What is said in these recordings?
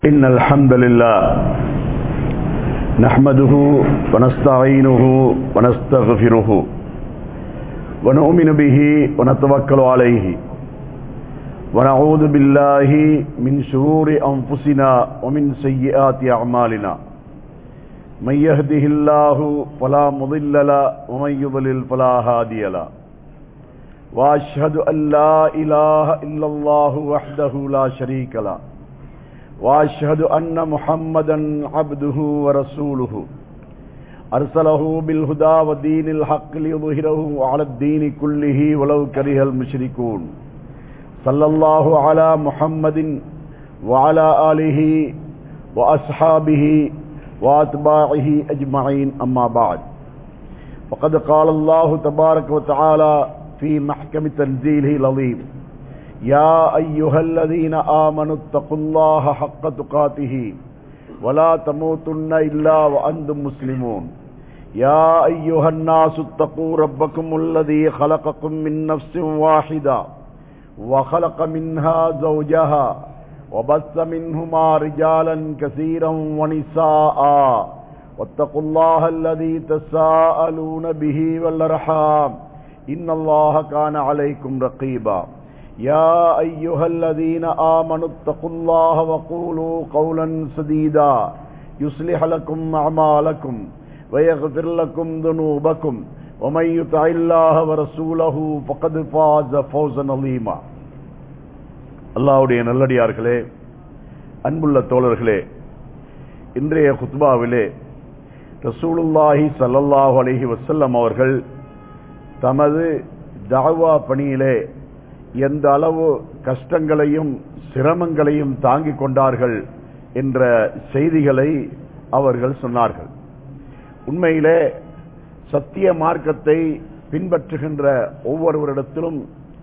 إن الحمد لله نحمده ونستعينه ونستغفره ونؤمن به ونتوكل عليه ونعوذ بالله من شرور أنفسنا ومن سيئات أعمالنا من يهده الله فلا مضل له ومن يضلل فلا هادي له وأشهد أن لا إله إلا الله وحده لا شريك له واشهد ان محمدا عبده ورسوله ارسله بالهدى ودين الحق ليظهره على الدين كله ولو كره المشركون صلى الله على محمد وعلى اله واصحابه واتباعه اجمعين اما بعد وقد قال الله تبارك وتعالى في محكم تنزيله العظيم يا أيها الذين آمنوا اتقوا الله حق تقاته ولا تموتن إلا وأنتم مسلمون يا أيها الناس اتقوا ربكم الذي خلقكم من نفس واحدة وخلق منها زوجها وبث منهما رجالا كثيرا ونساء واتقوا الله الذي تساءلون به والأرحام إن الله كان عليكم رقيبا يا أيها الذين آمنوا اتقوا الله وقولوا قولا سديدا يصلح لكم أعمالكم ويغفر لكم ذنوبكم ومن يطع الله ورسوله فقد فاز فوزا عظيما அல்லாவுடைய நல்லடியார்களே அன்புள்ள தோழர்களே இன்றைய குத்பாவிலே ரசூலுல்லாஹி சல்லல்லாஹு அலஹி வசல்லம் அவர்கள் தமது தாவா பணியிலே எந்த அளவு கஷ்டங்களையும் சிரமங்களையும் தாங்கிக் கொண்டார்கள் என்ற செய்திகளை அவர்கள் சொன்னார்கள் உண்மையிலே சத்திய மார்க்கத்தை பின்பற்றுகின்ற ஒவ்வொருவரிடத்திலும்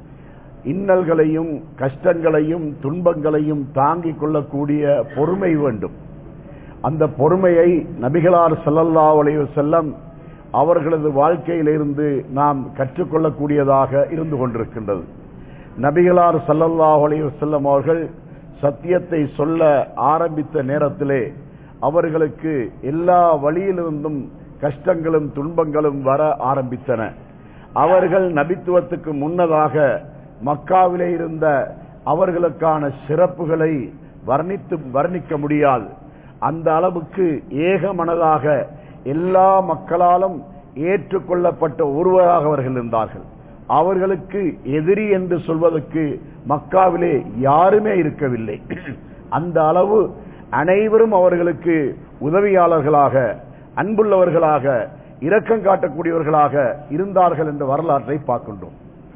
இன்னல்களையும் கஷ்டங்களையும் துன்பங்களையும் தாங்கிக் கொள்ளக்கூடிய பொறுமை வேண்டும் அந்த பொறுமையை நபிகளார் சல்லல்லா அலைய செல்லம் அவர்களது வாழ்க்கையிலிருந்து நாம் கற்றுக்கொள்ளக்கூடியதாக இருந்து கொண்டிருக்கின்றது நபிகளார் சல்லல்லாஹ் அலைவசல்லம் அவர்கள் சத்தியத்தை சொல்ல ஆரம்பித்த நேரத்திலே அவர்களுக்கு எல்லா வழியிலிருந்தும் கஷ்டங்களும் துன்பங்களும் வர ஆரம்பித்தன அவர்கள் நபித்துவத்துக்கு முன்னதாக மக்காவிலே இருந்த அவர்களுக்கான சிறப்புகளை வர்ணித்து வர்ணிக்க முடியாது அந்த அளவுக்கு ஏக மனதாக எல்லா மக்களாலும் ஏற்றுக்கொள்ளப்பட்ட ஒருவராக அவர்கள் இருந்தார்கள் அவர்களுக்கு எதிரி என்று சொல்வதற்கு மக்காவிலே யாருமே இருக்கவில்லை அந்த அளவு அனைவரும் அவர்களுக்கு உதவியாளர்களாக அன்புள்ளவர்களாக இரக்கம் காட்டக்கூடியவர்களாக இருந்தார்கள் என்ற வரலாற்றை பார்க்கின்றோம்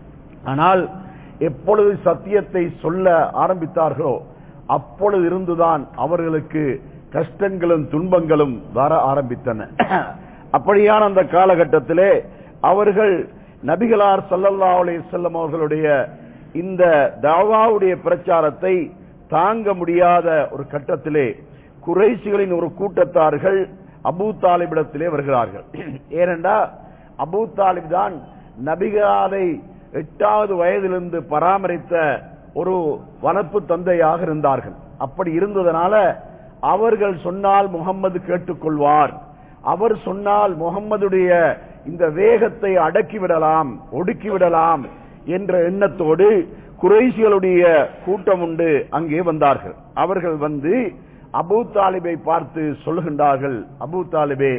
ஆனால் எப்பொழுது சத்தியத்தை சொல்ல ஆரம்பித்தார்களோ அப்பொழுது இருந்துதான் அவர்களுக்கு கஷ்டங்களும் துன்பங்களும் வர ஆரம்பித்தன அப்படியான அந்த காலகட்டத்திலே அவர்கள் நபிகளார் சல்லல்லா அலி செல்லம் அவர்களுடைய இந்த தாவாவுடைய பிரச்சாரத்தை தாங்க முடியாத ஒரு கட்டத்திலே குறைசிகளின் ஒரு கூட்டத்தார்கள் அபு தாலிபிடத்திலே வருகிறார்கள் ஏனென்றா அபு தாலிப் தான் நபிகாரை எட்டாவது வயதிலிருந்து பராமரித்த ஒரு வனப்பு தந்தையாக இருந்தார்கள் அப்படி இருந்ததனால அவர்கள் சொன்னால் முகம்மது கேட்டுக்கொள்வார் அவர் சொன்னால் முகம்மதுடைய இந்த வேகத்தை அடக்கிவிடலாம் ஒடுக்கிவிடலாம் என்ற எண்ணத்தோடு குறைசிகளுடைய கூட்டம் உண்டு அங்கே வந்தார்கள் அவர்கள் வந்து அபு தாலிபை பார்த்து சொல்லுகின்றார்கள் அபு தாலிபே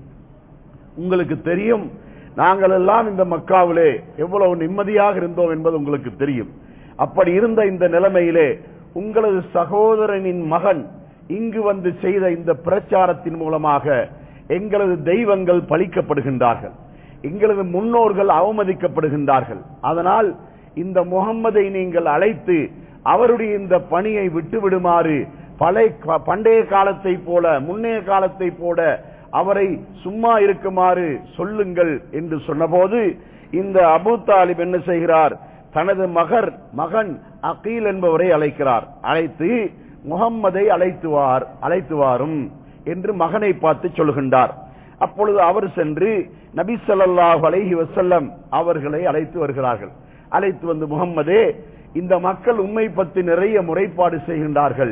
உங்களுக்கு தெரியும் நாங்கள் எல்லாம் இந்த மக்காவிலே எவ்வளவு நிம்மதியாக இருந்தோம் என்பது உங்களுக்கு தெரியும் அப்படி இருந்த இந்த நிலைமையிலே உங்களது சகோதரனின் மகன் இங்கு வந்து செய்த இந்த பிரச்சாரத்தின் மூலமாக எங்களது தெய்வங்கள் பழிக்கப்படுகின்றார்கள் எங்களது முன்னோர்கள் அவமதிக்கப்படுகின்றார்கள் அதனால் இந்த முகம்மதை நீங்கள் அழைத்து அவருடைய இந்த பணியை விட்டு விடுமாறு பழைய பண்டைய காலத்தை போல முன்னைய காலத்தை போல அவரை சும்மா இருக்குமாறு சொல்லுங்கள் என்று சொன்னபோது இந்த அபு தாலிப் என்ன செய்கிறார் தனது மகர் மகன் அகீல் என்பவரை அழைக்கிறார் அழைத்து முகம்மதை அழைத்துவார் அழைத்துவாரும் என்று மகனை பார்த்து சொல்கின்றார் அப்பொழுது அவர் சென்று நபி சொல்லாஹ் அலைஹி வசல்லம் அவர்களை அழைத்து வருகிறார்கள் அழைத்து வந்து முகம்மதே இந்த மக்கள் உண்மை பற்றி நிறைய முறைப்பாடு செய்கின்றார்கள்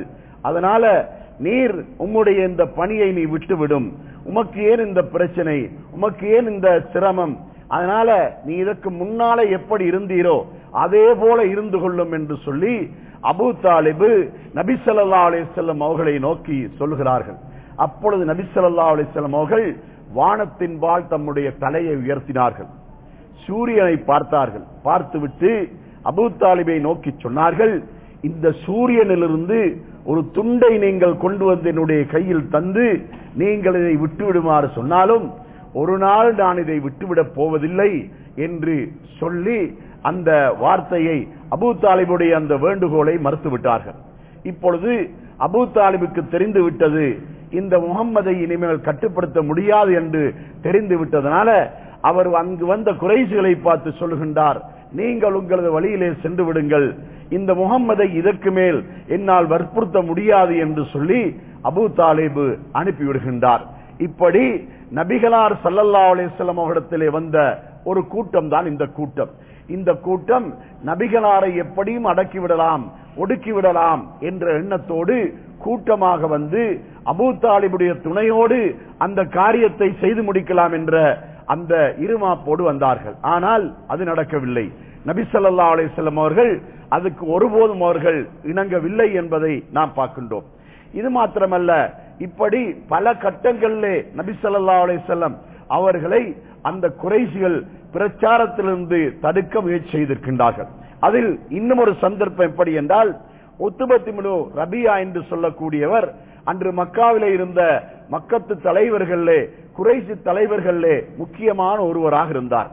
அதனால நீர் உம்முடைய இந்த பணியை நீ விட்டுவிடும் உமக்கு ஏன் இந்த பிரச்சனை உமக்கு ஏன் இந்த சிரமம் அதனால நீ இதற்கு முன்னால எப்படி இருந்தீரோ அதே போல இருந்து கொள்ளும் என்று சொல்லி அபு தாலிபு நபிசல்லா அலிசல்லம் அவர்களை நோக்கி சொல்கிறார்கள் அப்பொழுது நபிசல்லா அலிசல்லம் அவர்கள் வானத்தின் பால் தம்முடைய தலையை உயர்த்தினார்கள் சூரியனை பார்த்தார்கள் பார்த்துவிட்டு அபு தாலிபை நோக்கி சொன்னார்கள் இந்த சூரியனிலிருந்து ஒரு துண்டை நீங்கள் கொண்டு வந்து என்னுடைய கையில் தந்து நீங்கள் இதை விட்டுவிடுமாறு சொன்னாலும் ஒரு நாள் நான் இதை விட்டுவிடப் போவதில்லை என்று சொல்லி அந்த வார்த்தையை அபு தாலிபுடைய அந்த வேண்டுகோளை மறுத்து விட்டார்கள் இப்பொழுது அபு தாலிபுக்கு தெரிந்து விட்டது இந்த முகம்மதை இனிமேல் கட்டுப்படுத்த முடியாது என்று தெரிந்து விட்டதனால அவர் அங்கு வந்த குறைசுகளை பார்த்து சொல்லுகின்றார் நீங்கள் உங்களது வழியிலே சென்று விடுங்கள் இந்த முகம்மதை இதற்கு மேல் என்னால் வற்புறுத்த முடியாது என்று சொல்லி அபு தாலிபு அனுப்பிவிடுகின்றார் இப்படி நபிகளார் சல்லல்லா அலிஸ்லாம் அவரிடத்திலே வந்த ஒரு கூட்டம் தான் இந்த கூட்டம் இந்த கூட்டம் நபிகளாரை எப்படியும் அடக்கிவிடலாம் ஒடுக்கிவிடலாம் என்ற எண்ணத்தோடு கூட்டமாக வந்து அபு தாலிபுடைய துணையோடு அந்த காரியத்தை செய்து முடிக்கலாம் என்ற அந்த இருமாப்போடு வந்தார்கள் ஆனால் அது நடக்கவில்லை நபி சொல்லா அலிஸ்லாம் அவர்கள் அதுக்கு ஒருபோதும் அவர்கள் இணங்கவில்லை என்பதை நாம் பார்க்கின்றோம் இது மாத்திரமல்ல இப்படி பல கட்டங்களிலே நபி சொல்லா அலிசல்லம் அவர்களை அந்த குறைசிகள் பிரச்சாரத்திலிருந்து தடுக்க முயற்சி செய்திருக்கின்றார்கள் அதில் இன்னும் ஒரு சந்தர்ப்பம் எப்படி என்றால் ஒத்துபத்திமுழு ரபியா என்று சொல்லக்கூடியவர் அன்று மக்காவிலே இருந்த மக்கத்து தலைவர்களே குறைசி தலைவர்களே முக்கியமான ஒருவராக இருந்தார்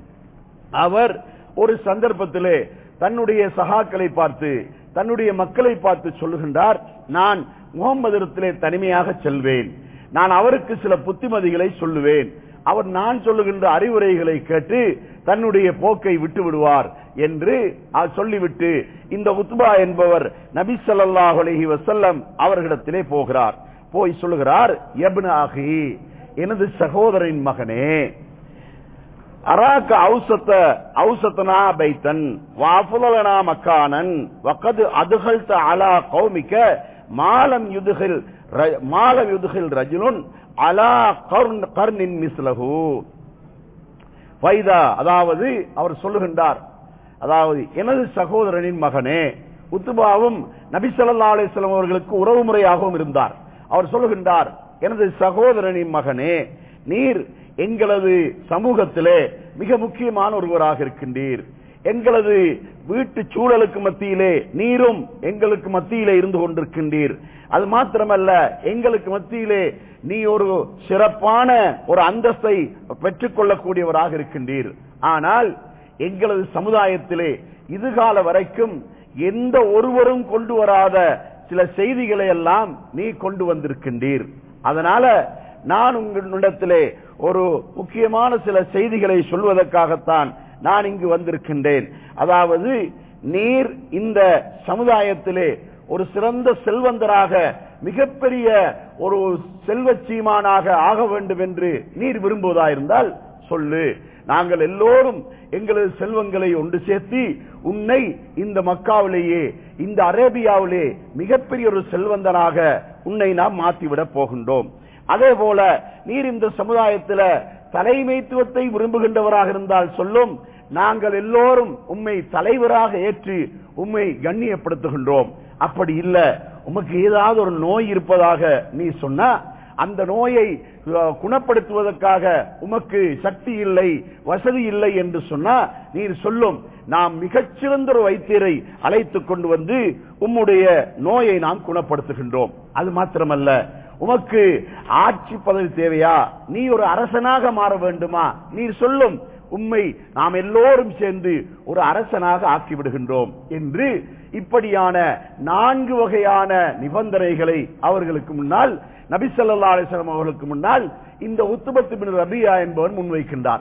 அவர் ஒரு சந்தர்ப்பத்திலே தன்னுடைய சகாக்களை பார்த்து தன்னுடைய மக்களை பார்த்து சொல்லுகின்றார் நான் முகம்மதிடத்திலே தனிமையாக செல்வேன் நான் அவருக்கு சில புத்திமதிகளை சொல்லுவேன் அவர் நான் சொல்லுகின்ற அறிவுரைகளை கேட்டு தன்னுடைய போக்கை விட்டு விடுவார் என்று சொல்லிவிட்டு இந்த உத்பா என்பவர் நபி சொல்லாஹ் அலஹி வசல்லம் அவர்களிடத்திலே போகிறார் போய் சொல்லுகிறார் எப்னாகி எனது சகோதரின் மகனே அராக்க அவுசத்த அவுசத்தனா பைத்தன் வாஃபுலனா மக்கானன் வக்கது அதுகழ்த்த அலா கௌமிக்க மாலம் யுதுகில் மாலம் யுதுகில் ரஜுலுன் அலா கர்னின் மிஸ்லகு வைதா அதாவது அவர் சொல்லுகின்றார் அதாவது எனது சகோதரனின் மகனே உத்துபாவும் நபி சொல்லா அலிஸ்லாம் அவர்களுக்கு உறவு முறையாகவும் இருந்தார் அவர் சொல்லுகின்றார் எனது சகோதரனின் மகனே நீர் எங்களது சமூகத்திலே மிக முக்கியமான ஒருவராக இருக்கின்றீர் எங்களது வீட்டு சூழலுக்கு மத்தியிலே நீரும் எங்களுக்கு மத்தியிலே இருந்து கொண்டிருக்கின்றீர் அது மாத்திரமல்ல எங்களுக்கு மத்தியிலே நீ ஒரு சிறப்பான ஒரு அந்தஸ்தை பெற்றுக் கொள்ளக்கூடியவராக இருக்கின்றீர் ஆனால் எங்களது சமுதாயத்திலே இதுகால வரைக்கும் எந்த ஒருவரும் கொண்டு வராத சில செய்திகளை எல்லாம் நீ கொண்டு வந்திருக்கின்றீர் அதனால நான் உங்களிடத்திலே ஒரு முக்கியமான சில செய்திகளை சொல்வதற்காகத்தான் நான் இங்கு வந்திருக்கின்றேன் அதாவது நீர் இந்த சமுதாயத்திலே ஒரு சிறந்த செல்வந்தராக மிகப்பெரிய ஒரு செல்வச்சீமானாக ஆக வேண்டும் என்று நீர் விரும்புவதாயிருந்தால் சொல்லு நாங்கள் எல்லோரும் எங்களது செல்வங்களை ஒன்று சேர்த்தி உன்னை இந்த மக்காவிலேயே இந்த அரேபியாவிலே மிகப்பெரிய ஒரு செல்வந்தனாக உன்னை நாம் மாற்றிவிடப் போகின்றோம் அதே போல நீர் இந்த சமுதாயத்தில் தலைமைத்துவத்தை விரும்புகின்றவராக இருந்தால் சொல்லும் நாங்கள் எல்லோரும் உண்மை தலைவராக ஏற்று உண்மை கண்ணியப்படுத்துகின்றோம் அப்படி இல்ல உமக்கு ஏதாவது ஒரு நோய் இருப்பதாக நீ சொன்னா அந்த நோயை குணப்படுத்துவதற்காக உமக்கு சக்தி இல்லை வசதி இல்லை என்று சொன்னா நீர் சொல்லும் நாம் மிகச்சிறந்த ஒரு வைத்தியரை அழைத்துக் கொண்டு வந்து உம்முடைய நோயை நாம் குணப்படுத்துகின்றோம் அது மாத்திரமல்ல உமக்கு ஆட்சி பதவி தேவையா நீ ஒரு அரசனாக மாற வேண்டுமா நீர் சொல்லும் உண்மை நாம் எல்லோரும் சேர்ந்து ஒரு அரசனாக ஆக்கிவிடுகின்றோம் என்று இப்படியான நான்கு வகையான நிபந்தனைகளை அவர்களுக்கு முன்னால் நபிசல்லா அலிஸ்லாம் அவர்களுக்கு முன்னால் இந்த உத்துபத்து பின் ரபியா என்பவன் முன்வைக்கின்றார்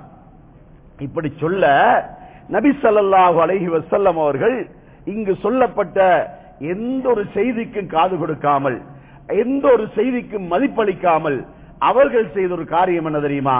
இப்படி சொல்ல நபி சல்லாஹூ அலஹி வசல்லம் அவர்கள் இங்கு சொல்லப்பட்ட எந்த ஒரு செய்திக்கும் காது கொடுக்காமல் எந்த ஒரு செய்திக்கும் மதிப்பளிக்காமல் அவர்கள் செய்த ஒரு காரியம் என்ன தெரியுமா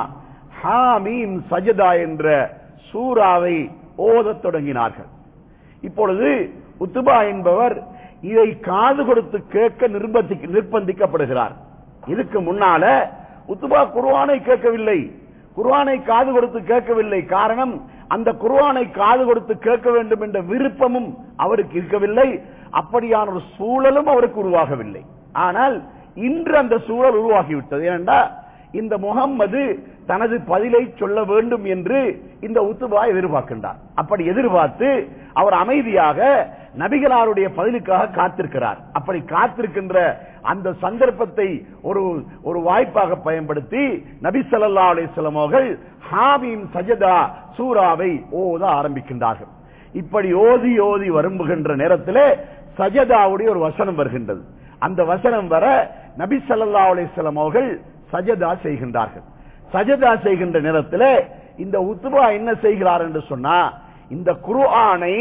ஹாமீம் சஜதா என்ற சூறாவை ஓதத் தொடங்கினார்கள் இப்பொழுது உத்துபா என்பவர் இதை காது கொடுத்து கேட்க நிர்பந்தி- நிர்பந்திக்கப்படுகிறார் இதுக்கு முன்னால உத்துபா குர்ஆனை கேட்கவில்லை குர்ஆனை காது கொடுத்து கேட்கவில்லை காரணம் அந்த குர்ஆனை காது கொடுத்து கேட்க வேண்டும் என்ற விருப்பமும் அவருக்கு இருக்கவில்லை அப்படியான ஒரு சூழலும் அவருக்கு உருவாகவில்லை ஆனால் இன்று அந்த சூழல் உருவாகிவிட்டது ஏனென்றா இந்த முகம்மது தனது பதிலை சொல்ல வேண்டும் என்று இந்த உத்துபா எதிர்பார்க்கின்றார் அப்படி எதிர்பார்த்து அவர் அமைதியாக நபிகளாருடைய பதிலுக்காக காத்திருக்கிறார் அப்படி காத்திருக்கின்ற அந்த சந்தர்ப்பத்தை ஒரு ஒரு வாய்ப்பாக பயன்படுத்தி நபி ஸல்லல்லாஹு அலைஹி வஸல்லம் அவர்கள் ஹாமீம் சஜதா சூராவை ஓத ஆரம்பிக்கின்றார்கள் இப்படி ஓதி ஓதி வரும்புகின்ற நேரத்திலே சஜதாவுடைய ஒரு வசனம் வருகின்றது அந்த வசனம் வர நபி ஸல்லல்லாஹு அலைஹி வஸல்லம் அவர்கள் சஜதா செய்கின்றார்கள் சஜதா செய்கின்ற நேரத்தில் இந்த உத்துபா என்ன செய்கிறார் என்று சொன்னா இந்த குர்ஆனை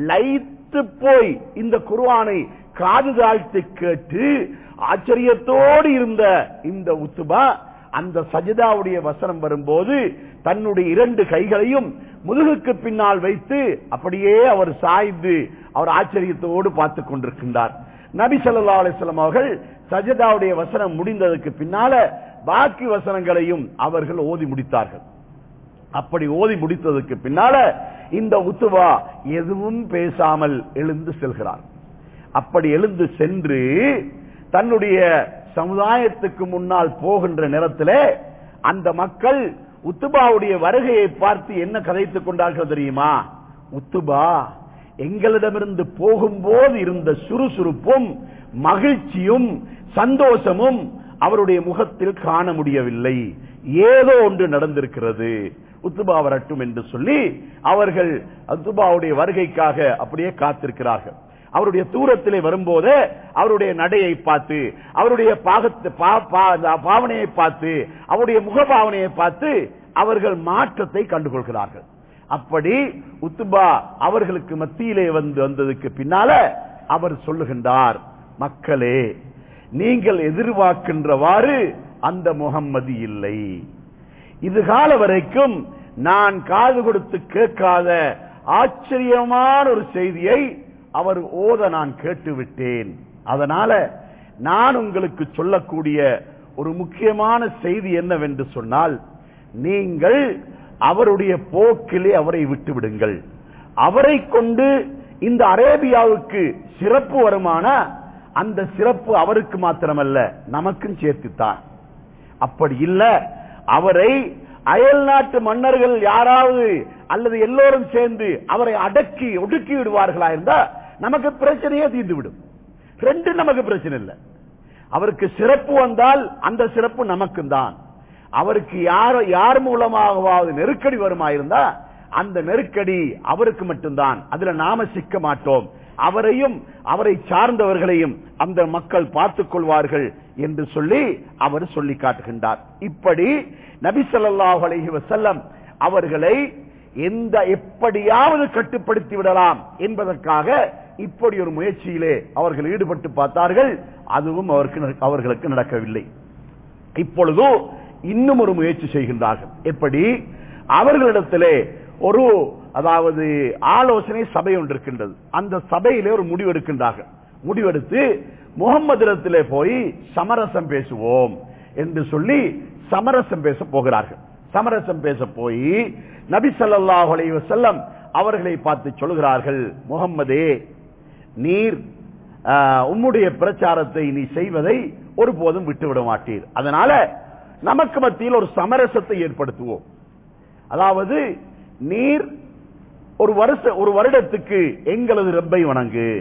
லைத்து போய் இந்த குர்ஆனை காது தாழ்த்து கேட்டு ஆச்சரியத்தோடு இருந்த இந்த உத்துபா அந்த சஜதாவுடைய வசனம் வரும்போது தன்னுடைய இரண்டு கைகளையும் முதுகுக்கு பின்னால் வைத்து அப்படியே அவர் சாய்ந்து அவர் ஆச்சரியத்தோடு பார்த்துக் கொண்டிருக்கின்றார் நபி ஸல்லல்லாஹு அலைஹி வஸல்லம் அவர்கள் சஜதாவுடைய வசனம் முடிந்ததுக்கு பின்னால பாக்கி வசனங்களையும் அவர்கள் ஓதி முடித்தார்கள் அப்படி ஓதி முடித்ததுக்கு பின்னால இந்த உத்துவா எதுவும் பேசாமல் எழுந்து செல்கிறார் அப்படி எழுந்து சென்று தன்னுடைய சமுதாயத்துக்கு முன்னால் போகின்ற நேரத்திலே அந்த மக்கள் உத்துபாவுடைய வருகையை பார்த்து என்ன கதைத்துக் கொண்டார்கள் தெரியுமா உத்துபா எங்களிடமிருந்து போகும்போது இருந்த சுறுசுறுப்பும் மகிழ்ச்சியும் சந்தோஷமும் அவருடைய முகத்தில் காண முடியவில்லை ஏதோ ஒன்று நடந்திருக்கிறது உத்துபா வரட்டும் என்று சொல்லி அவர்கள் உத்துபாவுடைய வருகைக்காக அப்படியே காத்திருக்கிறார்கள் அவருடைய தூரத்திலே வரும்போது அவருடைய நடையை பார்த்து அவருடைய பாகத்து பா- பா- பாவனையை பார்த்து அவருடைய முகபாவனையை பார்த்து அவர்கள் மாற்றத்தை கண்டுகொள்கிறார்கள் அப்படி உத்துபா அவர்களுக்கு மத்தியிலே வந்து வந்ததுக்கு பின்னால அவர் சொல்லுகின்றார் மக்களே நீங்கள் எதிர்பார்க்கின்றவாறு அந்த முகம்மது இல்லை இது கால வரைக்கும் நான் காது கொடுத்து கேட்காத ஆச்சரியமான ஒரு செய்தியை அவர் ஓத நான் கேட்டுவிட்டேன் அதனால நான் உங்களுக்கு சொல்லக்கூடிய ஒரு முக்கியமான செய்தி என்னவென்று சொன்னால் நீங்கள் அவருடைய போக்கிலே அவரை விட்டு விடுங்கள் அவரை கொண்டு இந்த அரேபியாவுக்கு சிறப்பு வருமானா அந்த சிறப்பு அவருக்கு மாத்திரமல்ல நமக்கும் சேர்த்துத்தான் அப்படி இல்ல அவரை அயல் நாட்டு மன்னர்கள் யாராவது அல்லது எல்லோரும் சேர்ந்து அவரை அடக்கி ஒடுக்கி விடுவார்களா இருந்தா நமக்கு பிரச்சனையே தீர்ந்து விடும் ரெண்டு நமக்கு பிரச்சனை இல்லை அவருக்கு சிறப்பு வந்தால் அந்த சிறப்பு நமக்கும் தான் அவருக்கு யார் யார் மூலமாகவாவது நெருக்கடி வருமாயிருந்தா அந்த நெருக்கடி அவருக்கு மட்டும்தான் அதுல நாம சிக்க மாட்டோம் அவரையும் அவரை சார்ந்தவர்களையும் அந்த மக்கள் பார்த்துக் கொள்வார்கள் என்று சொல்லி அவர் சொல்லி காட்டுகின்றார் இப்படி நபி ஸல்லல்லாஹு அலைஹி வஸல்லம் அவர்களை எந்த எப்படியாவது கட்டுப்படுத்தி விடலாம் என்பதற்காக இப்படி ஒரு முயற்சியிலே அவர்கள் ஈடுபட்டு பார்த்தார்கள் அதுவும் அவருக்கு அவர்களுக்கு நடக்கவில்லை இப்பொழுது இன்னும் ஒரு முயற்சி செய்கின்றார்கள் எப்படி அவர்களிடத்திலே ஒரு அதாவது ஆலோசனை சபை ஒன்று இருக்கின்றது அந்த சபையிலே ஒரு முடிவு எடுக்கின்றார்கள் முடிவெடுத்து முகம்மதிடத்திலே போய் சமரசம் பேசுவோம் என்று சொல்லி சமரசம் பேச போகிறார்கள் சமரசம் பேச போய் நபி ஸல்லல்லாஹு அலைஹி வஸல்லம் அவர்களை பார்த்து சொல்கிறார்கள் முகம்மதே நீர் ஆஹ், உம்முடைய பிரச்சாரத்தை நீ செய்வதை ஒருபோதும் விட்டுவிட மாட்டீர் அதனால நமக்கு மத்தியில் ஒரு சமரசத்தை ஏற்படுத்துவோம் அதாவது நீர் ஒரு வருஷ ஒரு வருடத்துக்கு எங்களது ரப்பை வணங்கு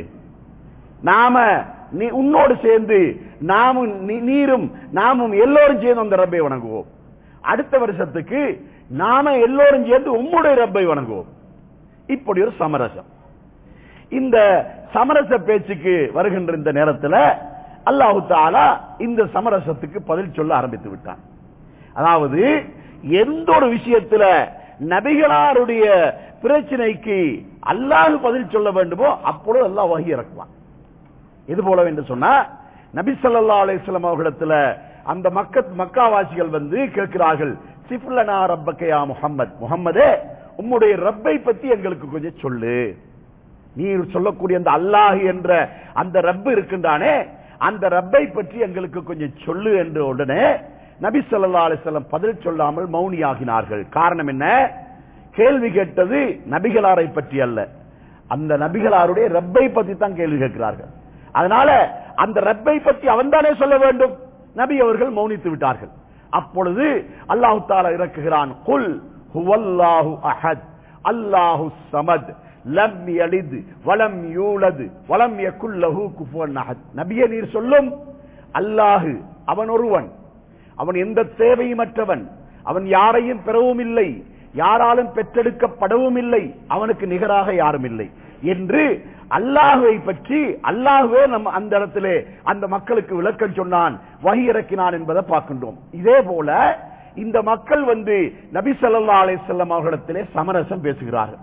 நாம நீ உன்னோடு சேர்ந்து நாமும் நீ- நீரும் நாமும் எல்லோரும் சேர்ந்து அந்த ரப்பை வணங்குவோம் அடுத்த வருஷத்துக்கு நாம எல்லோரும் சேர்ந்து உம்முடைய ரப்பை வணங்குவோம் இப்படி ஒரு சமரசம் இந்த சமரச பேச்சுக்கு வருகின்ற இந்த நேரத்தில் அல்லாஹு தாலா இந்த சமரசத்துக்கு பதில் சொல்ல ஆரம்பித்து விட்டான் அதாவது எந்த ஒரு விஷயத்துல நபிகளாருடைய பிரச்சனைக்கு அல்லாஹ் பதில் சொல்ல வேண்டுமோ அப்பொழுது அல்லாஹ் வகி இறக்குவான் இது போல என்று சொன்னா நபி ஸல்லல்லாஹு அலைஹி வஸல்லம் அவர்களிடத்துல அந்த மக்கத் மக்காவாசிகள் வந்து கேட்கிறார்கள் சிஃப்லனா ரப்பக்க யா முஹம்மத் முஹம்மதே உம்முடைய ரப்பை பத்தி எங்களுக்கு கொஞ்சம் சொல்லு நீ சொல்லக்கூடிய அந்த அல்லாஹ் என்ற அந்த ரப்பு இருக்கின்றானே அந்த ரப்பை பற்றி எங்களுக்கு கொஞ்சம் சொல்லு என்று உடனே நபி ஸல்லல்லாஹு அலைஹி வஸல்லம் பதில் சொல்லாமல் மௌனியாகினார்கள் காரணம் என்ன கேள்வி கேட்டது நபிகளாரை பற்றி அல்ல அந்த நபிகளாருடைய ரப்பை பற்றி தான் கேள்வி கேட்கிறார்கள் அதனால அந்த ரப்பை பற்றி அவன்தானே சொல்ல வேண்டும் நபி அவர்கள் மௌனித்து விட்டார்கள் அப்பொழுது அல்லாஹு தாலா இறக்குகிறான் குல் ஹுவல்லாஹு அஹத் அல்லாஹு சமத் லம் யலித் வலம் யூலது வலம் யகுல் லஹு குஃபுவன் அஹத் நபியே நீர் சொல்லும் அல்லாஹு அவன் ஒருவன் அவன் எந்த தேவையுமற்றவன் அவன் யாரையும் பெறவும் இல்லை யாராலும் பெற்றெடுக்கப்படவும் இல்லை அவனுக்கு நிகராக யாரும் இல்லை என்று அல்லாஹுவை பற்றி அல்லாஹுவே நம் அந்த இடத்திலே அந்த மக்களுக்கு விளக்கம் சொன்னான் வகி இறக்கினான் என்பதை பார்க்கின்றோம் இதே போல இந்த மக்கள் வந்து நபி ஸல்லல்லாஹு அலைஹி வஸல்லம் அவர்களிடத்திலே சமரசம் பேசுகிறார்கள்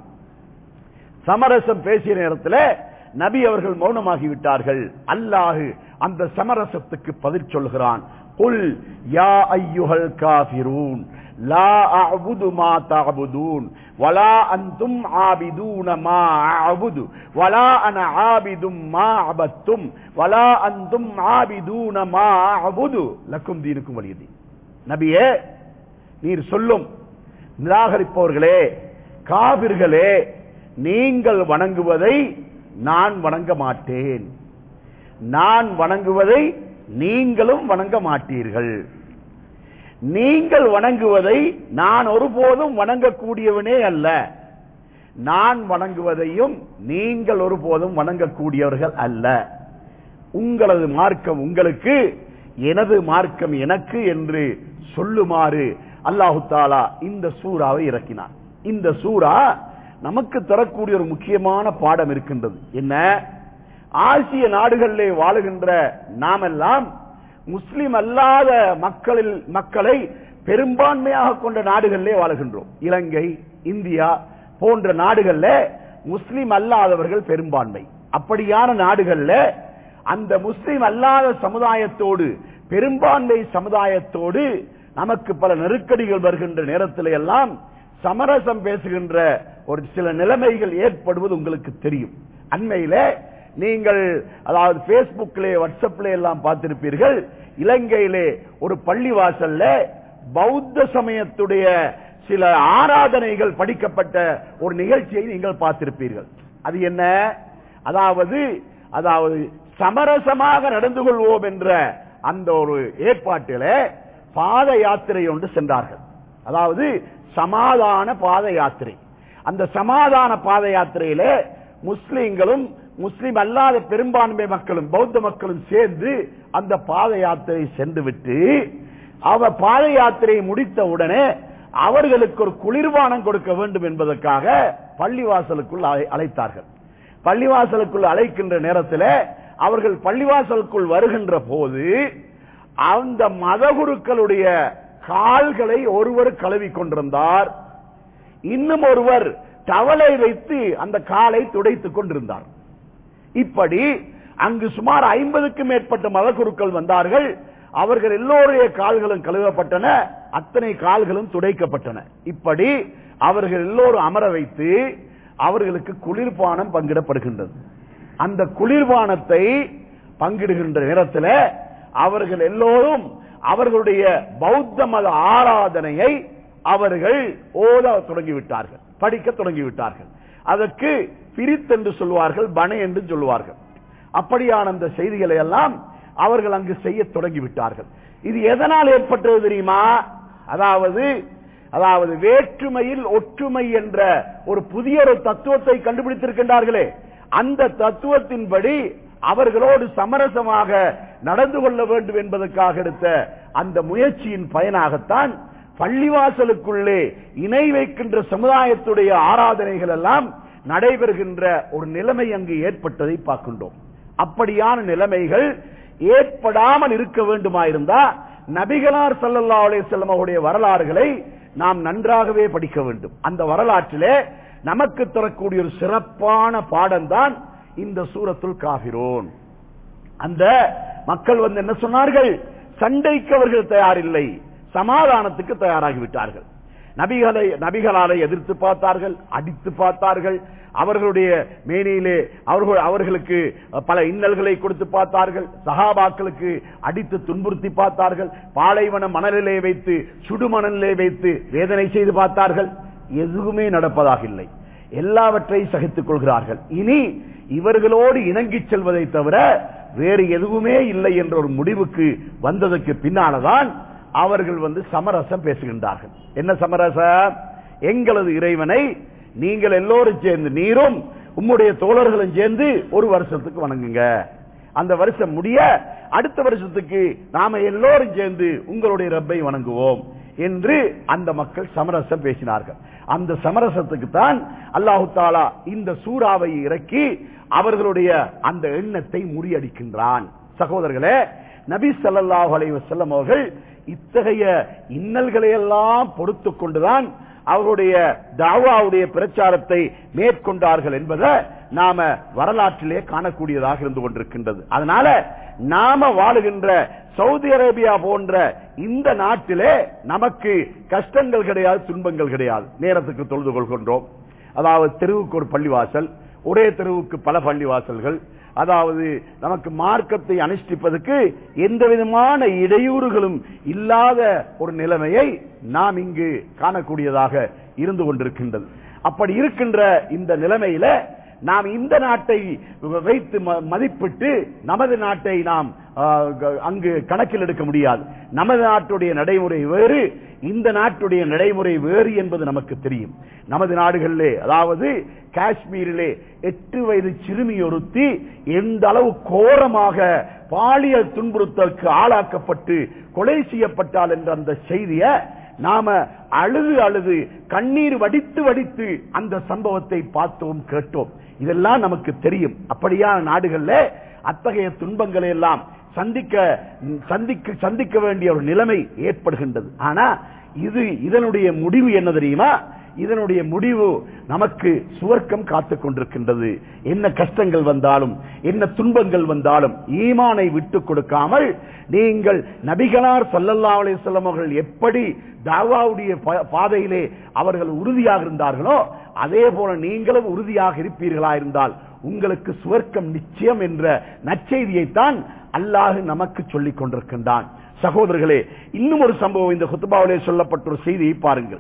சமரசம் பேசிய நேரத்தில் நபி அவர்கள் மௌனமாகி விட்டார்கள் அல்லாஹு அந்த சமரசத்துக்கு பதில் சொல்கிறான் குல் யா ஐயுஹல் காஃபிரூன் லா அஅபுது மா தஅபுதூன் வலா அன்தும் ஆபிதூன மா அஅபுது வலா அன ஆபிதும் மா அபத்தும் வலா அன்தும் ஆபிதூன மா அஅபுது லக்கும் தீனுக்கும் வலியதி நபியே நீர் சொல்லும் நிராகரிப்பவர்களே காவிர்களே நீங்கள் வணங்குவதை நான் வணங்க மாட்டேன் நான் வணங்குவதை நீங்களும் வணங்க மாட்டீர்கள் நீங்கள் வணங்குவதை நான் ஒருபோதும் வணங்கக்கூடியவனே அல்ல நான் வணங்குவதையும் நீங்கள் ஒருபோதும் வணங்கக்கூடியவர்கள் அல்ல உங்களது மார்க்கம் உங்களுக்கு எனது மார்க்கம் எனக்கு என்று சொல்லுமாறு அல்லாஹு தாலா இந்த சூறாவை இறக்கினார் இந்த சூறா நமக்கு தரக்கூடிய ஒரு முக்கியமான பாடம் இருக்கின்றது என்ன ஆசிய நாடுகளிலே வாழுகின்ற நாமெல்லாம் முஸ்லிம் அல்லாத மக்களில் மக்களை பெரும்பான்மையாக கொண்ட நாடுகளிலே வாழுகின்றோம் இலங்கை இந்தியா போன்ற நாடுகள்ல முஸ்லிம் அல்லாதவர்கள் பெரும்பான்மை அப்படியான நாடுகள்ல அந்த முஸ்லிம் அல்லாத சமுதாயத்தோடு பெரும்பான்மை சமுதாயத்தோடு நமக்கு பல நெருக்கடிகள் வருகின்ற நேரத்தில் எல்லாம் சமரசம் பேசுகின்ற ஒரு சில நிலைமைகள் ஏற்படுவது உங்களுக்கு தெரியும் அண்மையில நீங்கள் அதாவது பேஸ்புக்ல வாட்ஸ்அப்ல எல்லாம் பார்த்திருப்பீர்கள் இலங்கையிலே ஒரு பள்ளிவாசல்ல பௌத்த சமயத்துடைய சில ஆராதனைகள் படிக்கப்பட்ட ஒரு நிகழ்ச்சியை நீங்கள் பார்த்திருப்பீர்கள் அது என்ன அதாவது அதாவது சமரசமாக நடந்து கொள்வோம் என்ற அந்த ஒரு ஏற்பாட்டில பாத யாத்திரை ஒன்று சென்றார்கள் அதாவது சமாதான பாத யாத்திரை அந்த சமாதான பாத யாத்திரையில முஸ்லிம்களும் முஸ்லிம் அல்லாத பெரும்பான்மை மக்களும் பௌத்த மக்களும் சேர்ந்து அந்த பாத யாத்திரை சென்று விட்டு அவ பாத யாத்திரையை முடித்த உடனே அவர்களுக்கு ஒரு குளிர்பானம் கொடுக்க வேண்டும் என்பதற்காக பள்ளிவாசலுக்குள் அழை- அழைத்தார்கள் பள்ளிவாசலுக்குள் அழைக்கின்ற நேரத்தில் அவர்கள் பள்ளிவாசலுக்குள் வருகின்ற போது அந்த மதகுருக்களுடைய கால்களை ஒருவர் கழுவி கொண்டிருந்தார் இன்னும் ஒருவர் டவலை வைத்து அந்த காலை துடைத்துக் கொண்டிருந்தார் இப்படி அங்கு சுமார் ஐம்பதுக்கும் மேற்பட்ட மதகுருக்கள் வந்தார்கள் அவர்கள் எல்லோருடைய கால்களும் கழுவப்பட்டன அத்தனை கால்களும் துடைக்கப்பட்டன இப்படி அவர்கள் எல்லோரும் அமர வைத்து அவர்களுக்கு குளிர்பானம் பங்கிடப்படுகின்றது அந்த குளிர்பானத்தை பங்கிடுகின்ற நேரத்தில் அவர்கள் எல்லோரும் அவர்களுடைய பௌத்த மத ஆராதனையை அவர்கள் ஓத தொடங்கிவிட்டார்கள் படிக்க தொடங்கிவிட்டார்கள் அதற்கு பிரித் என்று சொல்வார்கள் பனை என்று சொல்வார்கள் அப்படியான அந்த செய்திகளை எல்லாம் அவர்கள் அங்கு செய்ய தொடங்கிவிட்டார்கள் இது எதனால் ஏற்பட்டது தெரியுமா அதாவது அதாவது வேற்றுமையில் ஒற்றுமை என்ற ஒரு புதிய ஒரு தத்துவத்தை கண்டுபிடித்திருக்கின்றார்களே அந்த தத்துவத்தின்படி அவர்களோடு சமரசமாக நடந்து கொள்ள வேண்டும் என்பதற்காக எடுத்த அந்த முயற்சியின் பயனாகத்தான் பள்ளிவாசலுக்குள்ளே இணை வைக்கின்ற சமுதாயத்துடைய ஆராதனைகள் எல்லாம் நடைபெறுகின்ற ஒரு நிலைமை அங்கு ஏற்பட்டதை பார்க்கின்றோம் அப்படியான நிலைமைகள் ஏற்படாமல் இருக்க வேண்டுமாயிருந்தா நபிகளார் சல்லல்லா அலிசல்லம் அவருடைய வரலாறுகளை நாம் நன்றாகவே படிக்க வேண்டும் அந்த வரலாற்றிலே நமக்கு தரக்கூடிய ஒரு சிறப்பான பாடம் தான் இந்த சூரத்துல் காபிரோன் அந்த மக்கள் வந்து என்ன சொன்னார்கள் சண்டைக்கு அவர்கள் தயாரில்லை சமாதானத்துக்கு தயாராகி விட்டார்கள் நபிகளை நபிகளாரை எதிர்த்து பார்த்தார்கள் அடித்து பார்த்தார்கள் அவர்களுடைய மேனியிலே அவர்கள் அவர்களுக்கு பல இன்னல்களை கொடுத்து பார்த்தார்கள் சகாபாக்களுக்கு அடித்து துன்புறுத்தி பார்த்தார்கள் பாலைவன மணலிலே வைத்து சுடுமணலிலே வைத்து வேதனை செய்து பார்த்தார்கள் எதுவுமே நடப்பதாக இல்லை எல்லாவற்றை சகித்துக் கொள்கிறார்கள் இனி இவர்களோடு இணங்கிச் செல்வதை தவிர வேறு எதுவுமே இல்லை என்ற ஒரு முடிவுக்கு வந்ததற்கு பின்னால்தான் அவர்கள் வந்து சமரசம் பேசுகின்றார்கள் என்ன சமரசம் எங்களது இறைவனை நீங்கள் எல்லோரும் சேர்ந்து நீரும் உம்முடைய தோழர்களும் சேர்ந்து ஒரு வருஷத்துக்கு வணங்குங்க அந்த வருஷம் முடிய அடுத்த வருஷத்துக்கு நாம எல்லோரும் சேர்ந்து உங்களுடைய ரப்பை வணங்குவோம் என்று அந்த மக்கள் சமரசம் பேசினார்கள் அந்த சமரசத்துக்கு தான் அல்லாஹு தாலா இந்த சூறாவை இறக்கி அவர்களுடைய அந்த எண்ணத்தை முறியடிக்கின்றான் சகோதரர்களே நபி ஸல்லல்லாஹு அலைஹி வஸல்லம் அவர்கள் இத்தகைய இன்னல்களை எல்லாம் பொறுத்து கொண்டுதான் அவருடைய தாவாவுடைய பிரச்சாரத்தை மேற்கொண்டார்கள் என்பதை நாம வரலாற்றிலே காணக்கூடியதாக இருந்து கொண்டிருக்கின்றது அதனால நாம வாழுகின்ற சவுதி அரேபியா போன்ற இந்த நாட்டிலே நமக்கு கஷ்டங்கள் கிடையாது துன்பங்கள் கிடையாது நேரத்துக்கு தொழுது கொள்கின்றோம் அதாவது தெருவுக்கு ஒரு பள்ளிவாசல் ஒரே தெருவுக்கு பல பள்ளிவாசல்கள் அதாவது நமக்கு மார்க்கத்தை அனுஷ்டிப்பதற்கு எந்த விதமான இடையூறுகளும் இல்லாத ஒரு நிலைமையை நாம் இங்கு காணக்கூடியதாக இருந்து கொண்டிருக்கின்றது அப்படி இருக்கின்ற இந்த நிலைமையில நாம் இந்த நாட்டை வைத்து ம- மதிப்பிட்டு நமது நாட்டை நாம் ஆ, க- அங்கு கணக்கில் எடுக்க முடியாது நமது நாட்டுடைய நடைமுறை வேறு இந்த நாட்டுடைய நடைமுறை வேறு என்பது நமக்கு தெரியும் நமது நாடுகளிலே அதாவது காஷ்மீரிலே எட்டு வயது சிறுமி ஒருத்தி எந்த அளவு கோரமாக பாலியல் துன்புறுத்தலுக்கு ஆளாக்கப்பட்டு கொலை செய்யப்பட்டால் என்ற அந்த செய்தியை நாம அழுது அழுது கண்ணீர் வடித்து வடித்து அந்த சம்பவத்தை பார்த்தோம் கேட்டோம் இதெல்லாம் நமக்கு தெரியும் அப்படியான நாடுகள்ல அத்தகைய துன்பங்களை எல்லாம் சந்திக்க சந்திக்க சந்திக்க வேண்டிய ஒரு நிலைமை ஏற்படுகின்றது ஆனா இது இதனுடைய முடிவு என்ன தெரியுமா இதனுடைய முடிவு நமக்கு சுவர்க்கம் காத்துக் கொண்டிருக்கின்றது என்ன கஷ்டங்கள் வந்தாலும் என்ன துன்பங்கள் வந்தாலும் ஈமானை விட்டுக் கொடுக்காமல் நீங்கள் நபிகளார் ஸல்லல்லாஹு அலைஹி வஸல்லம் அவர்கள் எப்படி தாவாவுடைய பா- பாதையிலே அவர்கள் உறுதியாக இருந்தார்களோ அதே போல நீங்களும் உறுதியாக இருப்பீர்களா இருந்தால் உங்களுக்கு சுவர்க்கம் நிச்சயம் என்ற நற்செய்தியைத்தான் அல்லாஹ் நமக்கு சொல்லிக் கொண்டிருக்கின்றான் சகோதரர்களே இன்னும் ஒரு சம்பவம் இந்த குத்துபாவிலே சொல்லப்பட்ட ஒரு செய்தியை பாருங்கள்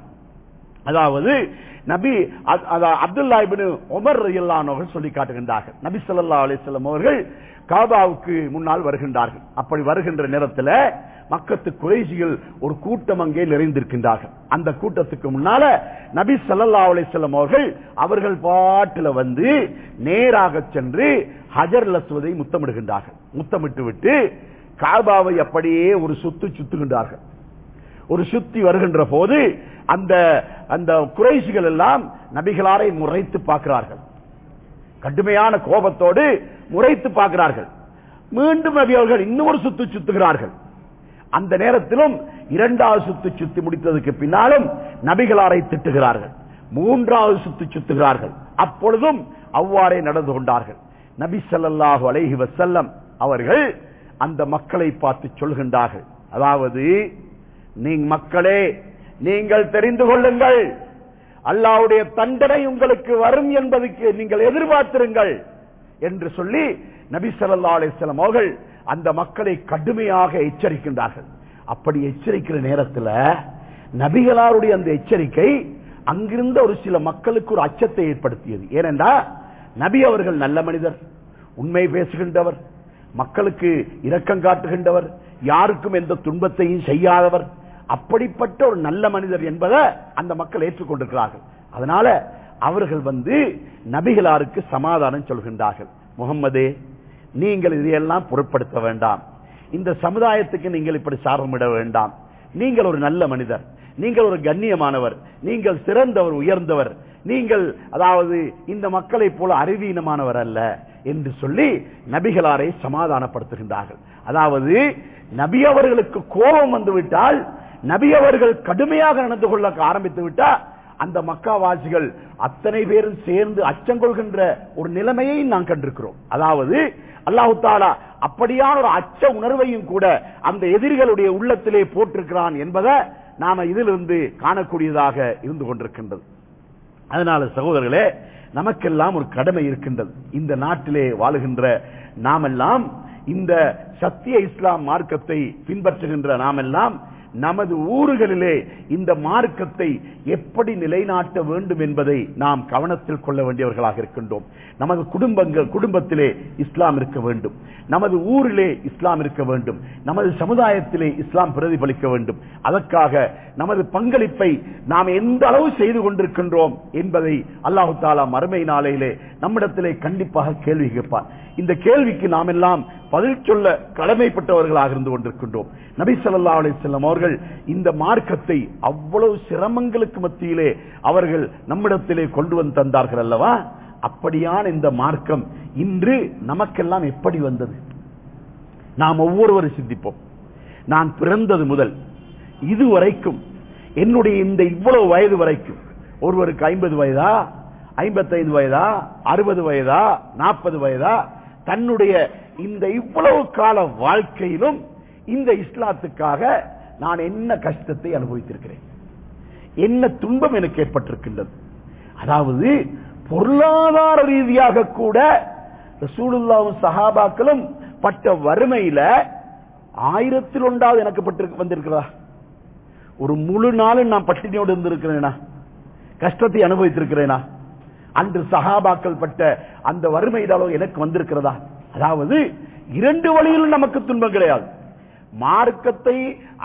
அதாவது நபி அத்- அதா- அப்துல்லா இப்னு உமர் ரலியல்லாஹு அவர்கள் சொல்லி காட்டுகின்றார்கள் நபி ஸல்லல்லாஹு அலைஹி வஸல்லம் அவர்கள் காபாவுக்கு முன்னால் வருகின்றார்கள் அப்படி வருகின்ற நேரத்தில் மக்கத்து குறைசிகள் ஒரு கூட்டம் அங்கே நிறைந்திருக்கின்றார்கள் அந்த கூட்டத்துக்கு முன்னால நபி ஸல்லல்லாஹு அலைஹி வஸல்லம் அவர்கள் அவர்கள் பாட்டுல வந்து நேராக சென்று ஹஜர் லஸ்வதை முத்தமிடுகின்றார்கள் முத்தமிட்டு விட்டு காபாவை அப்படியே ஒரு சுத்து சுத்துகின்றார்கள் ஒரு சுத்தி வருகின்ற போது அந்த அந்த குறைசிகள் எல்லாம் நபிகளாரை முறைத்து பார்க்கிறார்கள் கடுமையான கோபத்தோடு முறைத்து பார்க்கிறார்கள் மீண்டும் நபி அவர்கள் இன்னொரு சுத்து சுத்துகிறார்கள் அந்த நேரத்திலும் இரண்டாவது சுத்து சுத்தி முடித்ததுக்கு பின்னாலும் நபிகளாரை திட்டுகிறார்கள் மூன்றாவது சுத்து சுத்துகிறார்கள் அப்பொழுதும் அவ்வாறே நடந்து கொண்டார்கள் நபி ஸல்லல்லாஹு அலைஹி வஸல்லம் அவர்கள் அந்த மக்களை பார்த்து சொல்கின்றார்கள் அதாவது நீங்க மக்களே நீங்கள் தெரிந்து கொள்ளுங்கள் அல்லாஹ்வுடைய தண்டனை உங்களுக்கு வரும் என்பதற்கு நீங்கள் எதிர்பார்த்திருங்கள் என்று சொல்லி நபி ஸல்லல்லாஹு அலைஹி வஸல்லம் அவர்கள் அந்த மக்களை கடுமையாக எச்சரிக்கின்றார்கள் அப்படி எச்சரிக்கிற நேரத்தில் நபிகளாருடைய அந்த எச்சரிக்கை அங்கிருந்த ஒரு சில மக்களுக்கு ஒரு அச்சத்தை ஏற்படுத்தியது ஏனென்றா நபி அவர்கள் நல்ல மனிதர் உண்மை பேசுகின்றவர் மக்களுக்கு இரக்கம் காட்டுகின்றவர் யாருக்கும் எந்த துன்பத்தையும் செய்யாதவர் அப்படிப்பட்ட ஒரு நல்ல மனிதர் என்பதை அந்த மக்கள் ஏற்றுக்கொண்டிருக்கிறார்கள் அதனால அவர்கள் வந்து நபிகளாருக்கு சமாதானம் சொல்கின்றார்கள் முகம்மதே நீங்கள் இதையெல்லாம் பொருட்படுத்த வேண்டாம் இந்த சமுதாயத்துக்கு நீங்கள் இப்படி சாபமிட வேண்டாம் நீங்கள் ஒரு நல்ல மனிதர் நீங்கள் ஒரு கண்ணியமானவர் நீங்கள் சிறந்தவர் உயர்ந்தவர் நீங்கள் அதாவது இந்த மக்களைப் போல அறிவீனமானவர் அல்ல என்று சொல்லி நபிகளாரை சமாதானப்படுத்துகின்றார்கள் அதாவது நபி அவர்களுக்கு கோபம் வந்துவிட்டால் நபி அவர்கள் கடுமையாக நடந்து கொள்ள ஆரம்பித்து விட்டா அந்த மக்காவாசிகள் அத்தனை பேரும் சேர்ந்து அச்சம் கொள்கின்ற ஒரு நிலைமையை நாம் கண்டிருக்கிறோம் அதாவது அல்லாஹு தாலா அப்படியான ஒரு அச்ச உணர்வையும் கூட அந்த எதிரிகளுடைய உள்ளத்திலே போட்டிருக்கிறான் என்பதை நாம இதிலிருந்து காணக்கூடியதாக இருந்து கொண்டிருக்கின்றது அதனால சகோதரர்களே நமக்கெல்லாம் ஒரு கடமை இருக்கின்றது இந்த நாட்டிலே வாழுகின்ற நாமெல்லாம் இந்த சத்திய இஸ்லாம் மார்க்கத்தை பின்பற்றுகின்ற நாமெல்லாம் நமது ஊர்களிலே இந்த மார்க்கத்தை எப்படி நிலைநாட்ட வேண்டும் என்பதை நாம் கவனத்தில் கொள்ள வேண்டியவர்களாக இருக்கின்றோம் நமது குடும்பங்கள் குடும்பத்திலே இஸ்லாம் இருக்க வேண்டும் நமது ஊரிலே இஸ்லாம் இருக்க வேண்டும் நமது சமுதாயத்திலே இஸ்லாம் பிரதிபலிக்க வேண்டும் அதற்காக நமது பங்களிப்பை நாம் எந்த அளவு செய்து கொண்டிருக்கின்றோம் என்பதை அல்லாஹு தாலா மறுமை நாளையிலே நம்மிடத்திலே கண்டிப்பாக கேள்வி கேட்பார் இந்த கேள்விக்கு நாம் எல்லாம் பதில் சொல்ல கடமைப்பட்டவர்களாக இருந்து கொண்டிருக்கின்றோம் நபி சொல்லா அலிசல்லம் அவர்கள் இந்த மார்க்கத்தை அவ்வளவு சிரமங்களுக்கு மத்தியிலே அவர்கள் நம்மிடத்திலே கொண்டு வந்து தந்தார்கள் அல்லவா அப்படியான இந்த மார்க்கம் இன்று நமக்கெல்லாம் எப்படி வந்தது நாம் ஒவ்வொருவரும் சிந்திப்போம் நான் பிறந்தது முதல் இதுவரைக்கும் என்னுடைய இந்த இவ்வளவு வயது வரைக்கும் ஒருவருக்கு ஐம்பது வயதா ஐம்பத்தைந்து வயதா அறுபது வயதா நாற்பது வயதா தன்னுடைய இந்த இவ்வளவு கால வாழ்க்கையிலும் இந்த இஸ்லாத்துக்காக நான் என்ன கஷ்டத்தை அனுபவித்திருக்கிறேன் என்ன துன்பம் எனக்கு ஏற்பட்டிருக்கின்றது அதாவது பொருளாதார ரீதியாக கூட ரசூலுல்லாவும் சஹாபாக்களும் பட்ட வறுமையில ஆயிரத்தில் ஒன்றாவது எனக்கு பட்டு வந்திருக்கிறதா ஒரு முழு நாளும் நான் பட்டினியோடு இருந்திருக்கிறேனா கஷ்டத்தை அனுபவித்திருக்கிறேனா அன்று சகாபாக்கள் பட்ட அந்த வறுமை அளவு எனக்கு வந்திருக்கிறதா அதாவது இரண்டு வழியிலும் நமக்கு துன்பம் கிடையாது மார்க்கத்தை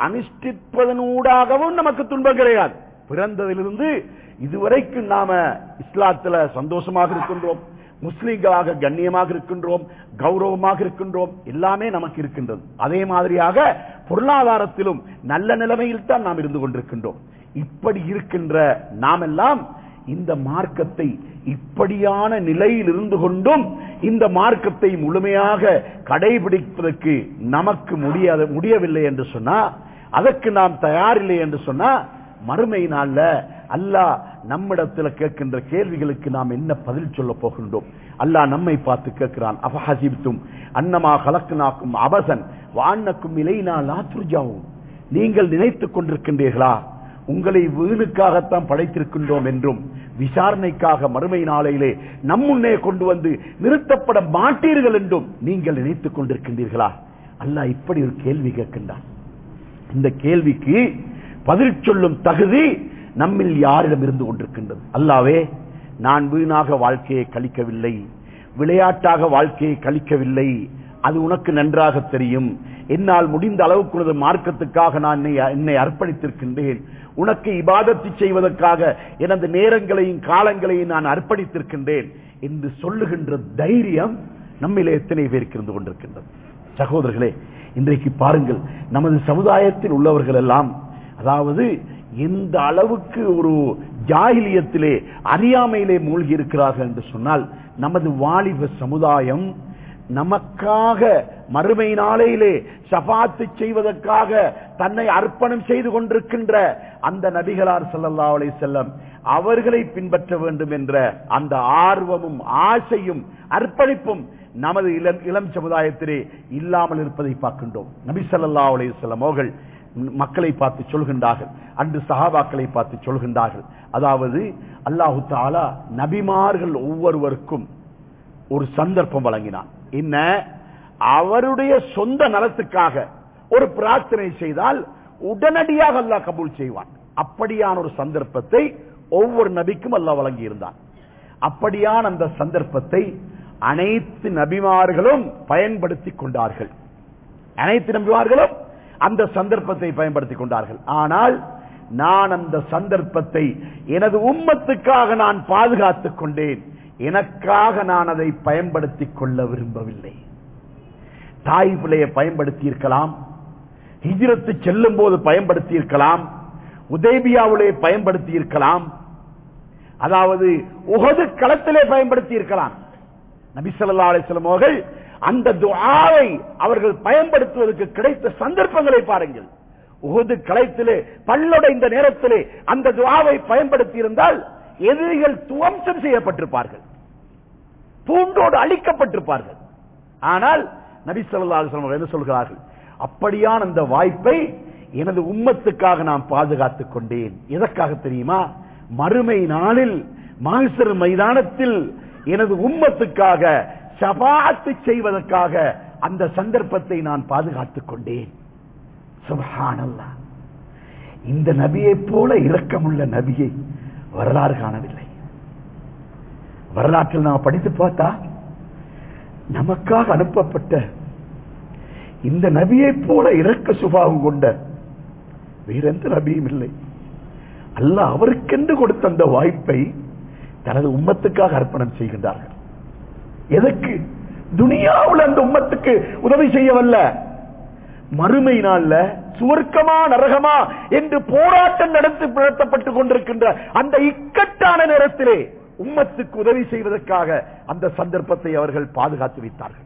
அனுஷ்டிப்பதனூடாகவும் நமக்கு துன்பம் கிடையாது பிறந்ததிலிருந்து இதுவரைக்கும் நாம இஸ்லாத்துல சந்தோஷமாக இருக்கின்றோம் முஸ்லிம்களாக கண்ணியமாக இருக்கின்றோம் கௌரவமாக இருக்கின்றோம் எல்லாமே நமக்கு இருக்கின்றது அதே மாதிரியாக பொருளாதாரத்திலும் நல்ல நிலைமையில் தான் நாம் இருந்து கொண்டிருக்கின்றோம் இப்படி இருக்கின்ற நாம் எல்லாம் இந்த மார்க்கத்தை இப்படியான நிலையில் இருந்து கொண்டும் இந்த மார்க்கத்தை முழுமையாக கடைபிடிப்பதற்கு நமக்கு முடியாத முடியவில்லை என்று சொன்னா அதற்கு நாம் தயாரில்லை என்று சொன்னா மறுமை நாள்ல அல்லாஹ் நம்மிடத்துல கேட்கின்ற கேள்விகளுக்கு நாம் என்ன பதில் சொல்ல போகின்றோம் அல்லாஹ் நம்மை பார்த்து கேட்கிறான் அபஹசிப்தும் அன்னமா கலக்குனாக்கும் அபசன் வாண்ணக்கும் இலைனா லாத்ருஜாவும் நீங்கள் நினைத்துக் கொண்டிருக்கின்றீர்களா உங்களை வீணுக்காகத்தான் படைத்திருக்கின்றோம் என்றும் விசாரணைக்காக மறுமை நாளையிலே நம்முன்னே கொண்டு வந்து நிறுத்தப்பட மாட்டீர்கள் என்றும் நீங்கள் நினைத்துக் கொண்டிருக்கின்றீர்களா அல்லாஹ் இப்படி ஒரு கேள்வி கேட்கின்றான் இந்த கேள்விக்கு பதில் சொல்லும் தகுதி நம்மில் யாரிடம் இருந்து கொண்டிருக்கின்றது அல்லாவே நான் வீணாக வாழ்க்கையை கழிக்கவில்லை விளையாட்டாக வாழ்க்கையை கழிக்கவில்லை அது உனக்கு நன்றாக தெரியும் என்னால் முடிந்த அளவுக்கு உனது மார்க்கத்துக்காக நான் என்னை அர்ப்பணித்திருக்கின்றேன் உனக்கு இபாதத்து செய்வதற்காக எனது நேரங்களையும் காலங்களையும் நான் அர்ப்பணித்திருக்கின்றேன் என்று சொல்லுகின்ற தைரியம் நம்மிலே எத்தனை பேருக்கு இருந்து கொண்டிருக்கின்றது சகோதரர்களே இன்றைக்கு பாருங்கள் நமது சமுதாயத்தில் உள்ளவர்கள் எல்லாம் அதாவது எந்த அளவுக்கு ஒரு ஜாகிலியத்திலே அறியாமையிலே மூழ்கி இருக்கிறார்கள் என்று சொன்னால் நமது வாலிப சமுதாயம் நமக்காக மறுமை நாளையிலே சபாத்து செய்வதற்காக தன்னை அர்ப்பணம் செய்து கொண்டிருக்கின்ற அந்த நபிகளார் சல்லல்லா அலை செல்லம் அவர்களை பின்பற்ற வேண்டும் என்ற அந்த ஆர்வமும் ஆசையும் அர்ப்பணிப்பும் நமது இளம் இளம் சமுதாயத்திலே இல்லாமல் இருப்பதை பார்க்கின்றோம் நபி சல்லா அலை செல்லம் அவர்கள் மக்களை பார்த்து சொல்கின்றார்கள் அன்று சஹாபாக்களை பார்த்து சொல்கின்றார்கள் அதாவது அல்லாஹு தாலா நபிமார்கள் ஒவ்வொருவருக்கும் ஒரு சந்தர்ப்பம் வழங்கினான் என்ன அவருடைய சொந்த நலத்துக்காக ஒரு பிரார்த்தனை செய்தால் உடனடியாக அல்லாஹ் கபூல் செய்வான் அப்படியான ஒரு சந்தர்ப்பத்தை ஒவ்வொரு நபிக்கும் அல்லாஹ் வழங்கி இருந்தான் அப்படியான அந்த சந்தர்ப்பத்தை அனைத்து நபிமார்களும் பயன்படுத்திக் கொண்டார்கள் அனைத்து நபிமார்களும் அந்த சந்தர்ப்பத்தை பயன்படுத்திக் கொண்டார்கள் ஆனால் நான் அந்த சந்தர்ப்பத்தை எனது உம்மத்துக்காக நான் பாதுகாத்துக் கொண்டேன் எனக்காக நான் அதை பயன்படுத்திக் கொள்ள விரும்பவில்லை தாய் பிள்ளையை பயன்படுத்தி இருக்கலாம் ஹிஜிரத்து செல்லும் போது பயன்படுத்தி இருக்கலாம் உதேபியாவிலே பயன்படுத்தி இருக்கலாம் அதாவது உகது களத்திலே பயன்படுத்தி இருக்கலாம் நபிசல்லா அலிஸ்லாம் அவர்கள் அந்த துஆவை அவர்கள் பயன்படுத்துவதற்கு கிடைத்த சந்தர்ப்பங்களை பாருங்கள் உகது களத்திலே பல்லடைந்த நேரத்திலே அந்த துஆவை பயன்படுத்தி இருந்தால் எதிரிகள் துவம்சம் செய்யப்பட்டிருப்பார்கள் பூண்டோடு அழிக்கப்பட்டிருப்பார்கள் ஆனால் நபி சொல்லா என்ன சொல்கிறார்கள் அப்படியான அந்த வாய்ப்பை எனது உம்மத்துக்காக நான் பாதுகாத்துக் கொண்டேன் எதற்காக தெரியுமா மறுமை நாளில் மாசர் மைதானத்தில் எனது உம்மத்துக்காக சபாத்து செய்வதற்காக அந்த சந்தர்ப்பத்தை நான் பாதுகாத்துக் கொண்டேன் சுபஹானல்லாஹ் இந்த நபியை போல இரக்கமுள்ள நபியை வரலாறு காணவில்லை வரலாற்றில் நாம் படித்து பார்த்தா நமக்காக அனுப்பப்பட்ட இந்த நபியை போல இரக்க சுபாவம் கொண்ட வேறெந்த நபியும் இல்லை அல்லாஹ் அவருக்கென்று கொடுத்த அந்த வாய்ப்பை தனது உம்மத்துக்காக அர்ப்பணம் செய்கின்றார்கள் எதற்கு துனியாவில் அந்த உம்மத்துக்கு உதவி செய்யவல்ல மறுமை நாள்ல சுவர்க்கமா நரகமா என்று போராட்டம் நடத்தி நடத்தப்பட்டுக் கொண்டிருக்கின்ற அந்த இக்கட்டான நேரத்திலே உம்மத்துக்கு உதவி செய்வதற்காக அந்த சந்தர்ப்பத்தை அவர்கள் பாதுகாத்து வைத்தார்கள்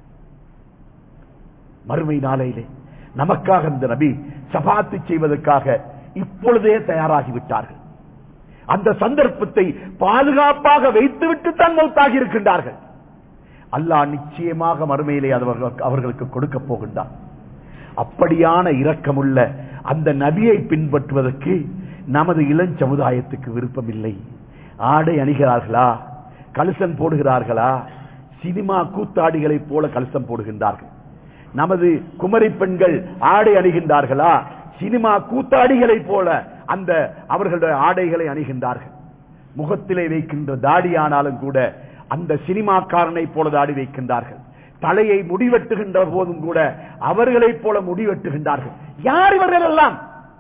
மறுமை நாளையிலே நமக்காக இந்த நபி சபாத்து செய்வதற்காக இப்பொழுதே தயாராகிவிட்டார்கள் அந்த சந்தர்ப்பத்தை பாதுகாப்பாக வைத்துவிட்டு தான் மௌத்தாகி இருக்கின்றார்கள் அல்லாஹ் நிச்சயமாக மறுமையிலே அவர்கள் அவர்களுக்கு கொடுக்க போகின்றார் அப்படியான இரக்கமுள்ள அந்த நபியை பின்பற்றுவதற்கு நமது இளம் சமுதாயத்துக்கு விருப்பம் இல்லை ஆடை அணிகிறார்களா கலசம் போடுகிறார்களா சினிமா கூத்தாடிகளைப் போல கலசம் போடுகின்றார்கள் நமது குமரி பெண்கள் ஆடை அணிகின்றார்களா சினிமா கூத்தாடிகளைப் போல அந்த அவர்களுடைய ஆடைகளை அணிகின்றார்கள் முகத்திலே வைக்கின்ற தாடி ஆனாலும் கூட அந்த சினிமாக்காரனை போல தாடி வைக்கின்றார்கள் தலையை முடிவெட்டுகின்ற போதும் கூட அவர்களைப் போல முடிவெட்டுகின்றார்கள் யார் இவர்கள் எல்லாம்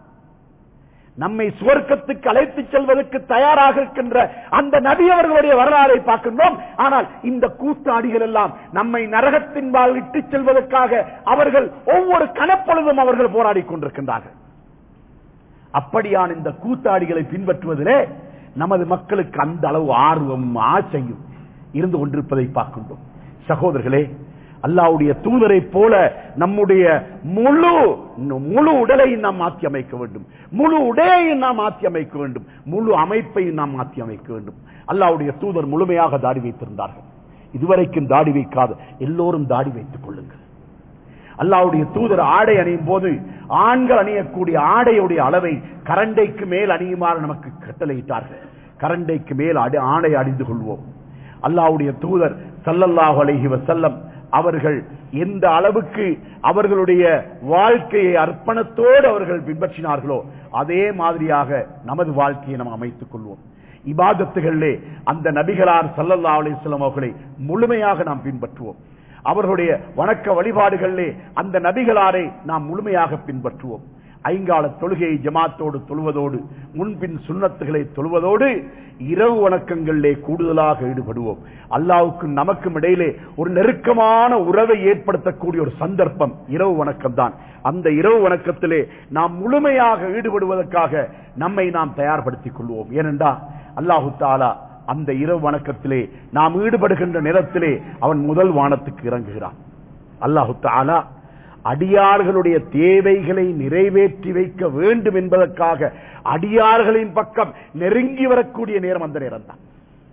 நம்மை சுவர்க்கத்துக்கு அழைத்து செல்வதற்கு தயாராக இருக்கின்ற அந்த நபி அவர்களுடைய வரலாறை பார்க்கின்றோம் ஆனால் இந்த கூத்தாடிகள் எல்லாம் நம்மை நரகத்தின் வாழ் இட்டு செல்வதற்காக அவர்கள் ஒவ்வொரு கணப்பொழுதும் அவர்கள் போராடி கொண்டிருக்கின்றார்கள் அப்படியான இந்த கூத்தாடிகளை பின்பற்றுவதிலே நமது மக்களுக்கு அந்த அளவு ஆர்வமும் ஆசையும் இருந்து கொண்டிருப்பதை பார்க்கின்றோம் சகோதரர்களே அல்லாவுடைய தூதரை போல நம்முடைய முழு முழு உடலையும் நாம் மாற்றி அமைக்க வேண்டும் முழு உடையையும் நாம் மாற்றி அமைக்க வேண்டும் முழு அமைப்பையும் நாம் மாற்றி அமைக்க வேண்டும் அல்லாவுடைய தூதர் முழுமையாக தாடி வைத்திருந்தார்கள் இதுவரைக்கும் தாடி வைக்காத எல்லோரும் தாடி வைத்துக் கொள்ளுங்கள் அல்லாவுடைய தூதர் ஆடை அணியும் போது ஆண்கள் அணியக்கூடிய ஆடையுடைய அளவை கரண்டைக்கு மேல் அணியுமாறு நமக்கு கட்டளையிட்டார்கள் கரண்டைக்கு மேல் ஆடை அணிந்து கொள்வோம் அல்லாவுடைய தூதர் சல்லல்லாஹு அலைஹி வசல்லம் அவர்கள் எந்த அளவுக்கு அவர்களுடைய வாழ்க்கையை அர்ப்பணத்தோடு அவர்கள் பின்பற்றினார்களோ அதே மாதிரியாக நமது வாழ்க்கையை நாம் அமைத்துக் கொள்வோம் இபாதத்துகளிலே அந்த நபிகளார் சல்லல்லா அலிஸ்லாம் அவர்களை முழுமையாக நாம் பின்பற்றுவோம் அவர்களுடைய வணக்க வழிபாடுகளிலே அந்த நபிகளாரை நாம் முழுமையாக பின்பற்றுவோம் ஐங்கால தொழுகையை ஜமாத்தோடு தொழுவதோடு முன்பின் சுண்ணத்துகளை தொழுவதோடு இரவு வணக்கங்களிலே கூடுதலாக ஈடுபடுவோம் அல்லாவுக்கும் நமக்கும் இடையிலே ஒரு நெருக்கமான உறவை ஏற்படுத்தக்கூடிய ஒரு சந்தர்ப்பம் இரவு வணக்கம் தான் அந்த இரவு வணக்கத்திலே நாம் முழுமையாக ஈடுபடுவதற்காக நம்மை நாம் தயார்படுத்திக் கொள்வோம் ஏனென்றா அல்லாஹு தாலா அந்த இரவு வணக்கத்திலே நாம் ஈடுபடுகின்ற நேரத்திலே அவன் முதல் வானத்துக்கு இறங்குகிறான் அல்லாஹு தாலா அடியார்களுடைய தேவைகளை நிறைவேற்றி வைக்க வேண்டும் என்பதற்காக அடியார்களின் பக்கம் நெருங்கி வரக்கூடிய நேரம் அந்த நேரம் தான்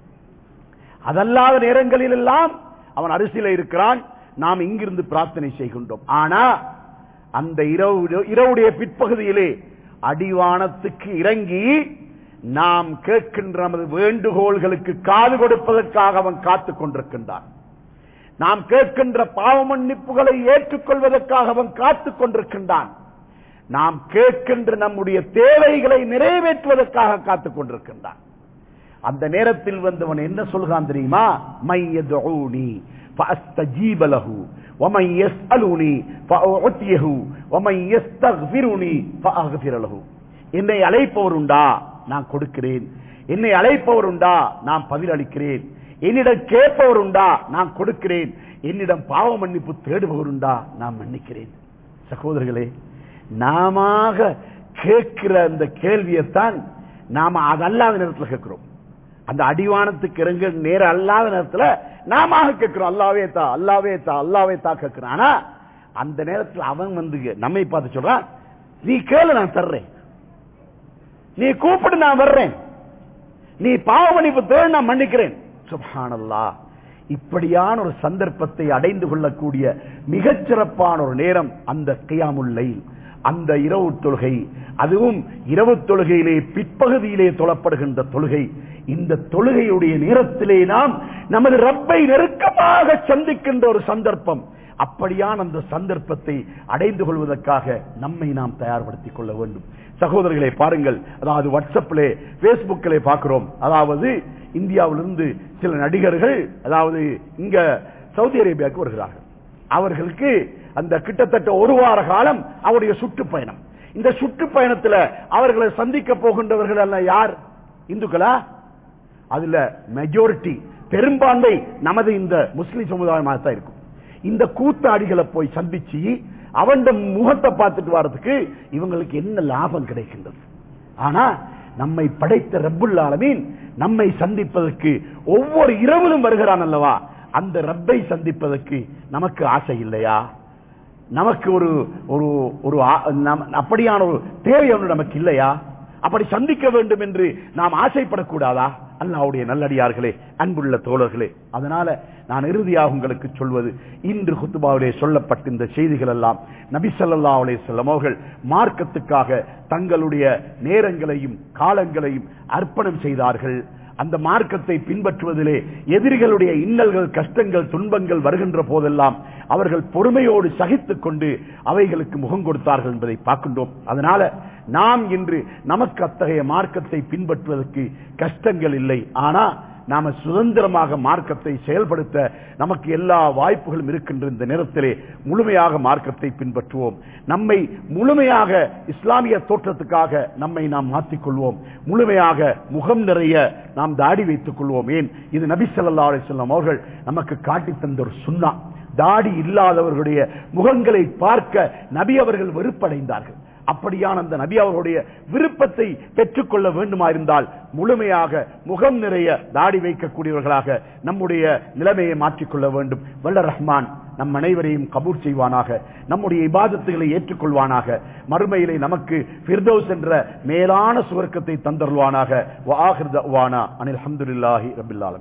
அதல்லாத நேரங்களில் எல்லாம் அவன் அரிசியில இருக்கிறான் நாம் இங்கிருந்து பிரார்த்தனை செய்கின்றோம் ஆனா அந்த இரவு இரவுடைய பிற்பகுதியிலே அடிவானத்துக்கு இறங்கி நாம் கேட்கின்ற நமது வேண்டுகோள்களுக்கு காது கொடுப்பதற்காக அவன் காத்துக் கொண்டிருக்கின்றான் நாம் கேட்கின்ற பாவ மன்னிப்புகளை ஏற்றுக்கொள்வதற்காக அவன் காத்துக் கொண்டிருக்கின்றான் நாம் கேட்கின்ற நம்முடைய தேவைகளை நிறைவேற்றுவதற்காக காத்துக் கொண்டிருக்கின்றான் அந்த நேரத்தில் வந்தவன் என்ன சொல்கிறான் தெரியுமா மையதூனி فاستجيب له ومن يسالني فاعطيه ومن يستغفرني فاغفر له என்னை அழைப்பவர் உண்டா நான் கொடுக்கிறேன் என்னை அழைப்பவர் உண்டா நான் பதில் அளிக்கிறேன் என்னிடம் கேட்பவர் உண்டா நான் கொடுக்கிறேன் என்னிடம் பாவ மன்னிப்பு தேடுபவர் உண்டா நான் மன்னிக்கிறேன் சகோதரர்களே நாம கேட்கிற அந்த கேள்வியைத்தான் நாம அது அல்லாத நேரத்தில் கேட்கிறோம் அந்த அடிவானத்துக்கு இறங்க நேரம் அல்லாத நேரத்தில் நாம கேட்கிறோம் அல்லாவே தா அல்லாவே தா அல்லாவே தா கேட்கிறோம் ஆனா அந்த நேரத்தில் அவன் வந்து நம்மை பார்த்து சொல்றான் நீ கேளு நான் தர்றேன் நீ கூப்பிடு நான் வர்றேன் நீ பாவ மன்னிப்பு தேடு நான் மன்னிக்கிறேன் சுபானல்லா இப்படியான ஒரு சந்தர்ப்பத்தை அடைந்து கொள்ளக்கூடிய மிகச்சிறப்பான ஒரு நேரம் அந்த கையாமுல்லை அந்த இரவு தொழுகை அதுவும் இரவு தொழுகையிலே பிற்பகுதியிலே தொழப்படுகின்ற தொழுகை இந்த தொழுகையுடைய நேரத்திலே நாம் நமது ரப்பை நெருக்கமாக சந்திக்கின்ற ஒரு சந்தர்ப்பம் அப்படியான அந்த சந்தர்ப்பத்தை அடைந்து கொள்வதற்காக நம்மை நாம் தயார்படுத்திக் கொள்ள வேண்டும் சகோதரர்களை பாருங்கள் அதாவது வாட்ஸ்அப்பிலே பேஸ்புக்கிலே பார்க்கிறோம் அதாவது இந்தியாவிலிருந்து சில நடிகர்கள் அதாவது இங்க சவுதி அரேபியாவுக்கு வருகிறார்கள் அவர்களுக்கு அந்த கிட்டத்தட்ட ஒரு வார காலம் அவருடைய சுற்றுப்பயணம் இந்த சுற்றுப்பயணத்துல அவர்களை சந்திக்க போகின்றவர்கள் எல்லாம் யார் இந்துக்களா அதுல மெஜாரிட்டி பெரும்பான்மை நமது இந்த முஸ்லிம் சமுதாயமாக தான் இருக்கும் இந்த கூத்தாடிகளை போய் சந்திச்சு அவன் முகத்தை பார்த்துட்டு வர்றதுக்கு இவங்களுக்கு என்ன லாபம் கிடைக்கின்றது ஆனா நம்மை படைத்த ரப்புல் ஆலமீன் நம்மை சந்திப்பதற்கு ஒவ்வொரு இரவிலும் வருகிறான் அல்லவா அந்த ரப்பை சந்திப்பதற்கு நமக்கு ஆசை இல்லையா நமக்கு ஒரு ஒரு ஒரு ஆ- நம்- அப்படியான ஒரு தேவை ஒன்று நமக்கு இல்லையா அப்படி சந்திக்க வேண்டும் என்று நாம் ஆசைப்படக்கூடாதா அல்லாவுடைய நல்லடியார்களே அன்புள்ள தோழர்களே அதனால நான் இறுதியாக உங்களுக்கு சொல்வது இன்று குத்துபாவிலே சொல்லப்பட்ட இந்த செய்திகள் எல்லாம் நபி ஸல்லல்லாஹு அலைஹி வஸல்லம் அவர்கள் மார்க்கத்துக்காக தங்களுடைய நேரங்களையும் காலங்களையும் அர்ப்பணம் செய்தார்கள் அந்த மார்க்கத்தை பின்பற்றுவதிலே எதிரிகளுடைய இன்னல்கள் கஷ்டங்கள் துன்பங்கள் வருகின்ற போதெல்லாம் அவர்கள் பொறுமையோடு சகித்துக் கொண்டு அவைகளுக்கு முகம் கொடுத்தார்கள் என்பதை பார்க்கின்றோம் அதனால நாம் இன்று நமக்கு அத்தகைய மார்க்கத்தை பின்பற்றுவதற்கு கஷ்டங்கள் இல்லை ஆனா நாம சுதந்திரமாக மார்க்கத்தை செயல்படுத்த நமக்கு எல்லா வாய்ப்புகளும் இருக்கின்ற இந்த நேரத்திலே முழுமையாக மார்க்கத்தை பின்பற்றுவோம் நம்மை முழுமையாக இஸ்லாமிய தோற்றத்துக்காக நம்மை நாம் மாற்றிக்கொள்வோம் முழுமையாக முகம் நிறைய நாம் தாடி வைத்துக் கொள்வோம் ஏன் இது நபி ஸல்லல்லாஹு அலைஹி வஸல்லம் அவர்கள் நமக்கு காட்டி தந்த ஒரு சுன்னா தாடி இல்லாதவர்களுடைய முகங்களை பார்க்க நபி அவர்கள் வெறுப்படைந்தார்கள் அப்படியான அந்த நபி அவர்களுடைய விருப்பத்தை பெற்றுக்கொள்ள வேண்டுமா இருந்தால் முழுமையாக முகம் நிறைய தாடி வைக்கக்கூடியவர்களாக நம்முடைய நிலைமையை மாற்றிக்கொள்ள வேண்டும் வல்ல ரஹ்மான் நம் அனைவரையும் கபூர் செய்வானாக நம்முடைய இபாதத்துகளை ஏற்றுக்கொள்வானாக மறுமையிலே நமக்கு ஃபிர்தௌஸ் என்ற மேலான சுவர்க்கத்தை தந்தருள்வானாக வாஹிர் தஅவானா அனில் அல்ஹம்துலில்லாஹி ரப்பில் ஆலமீன்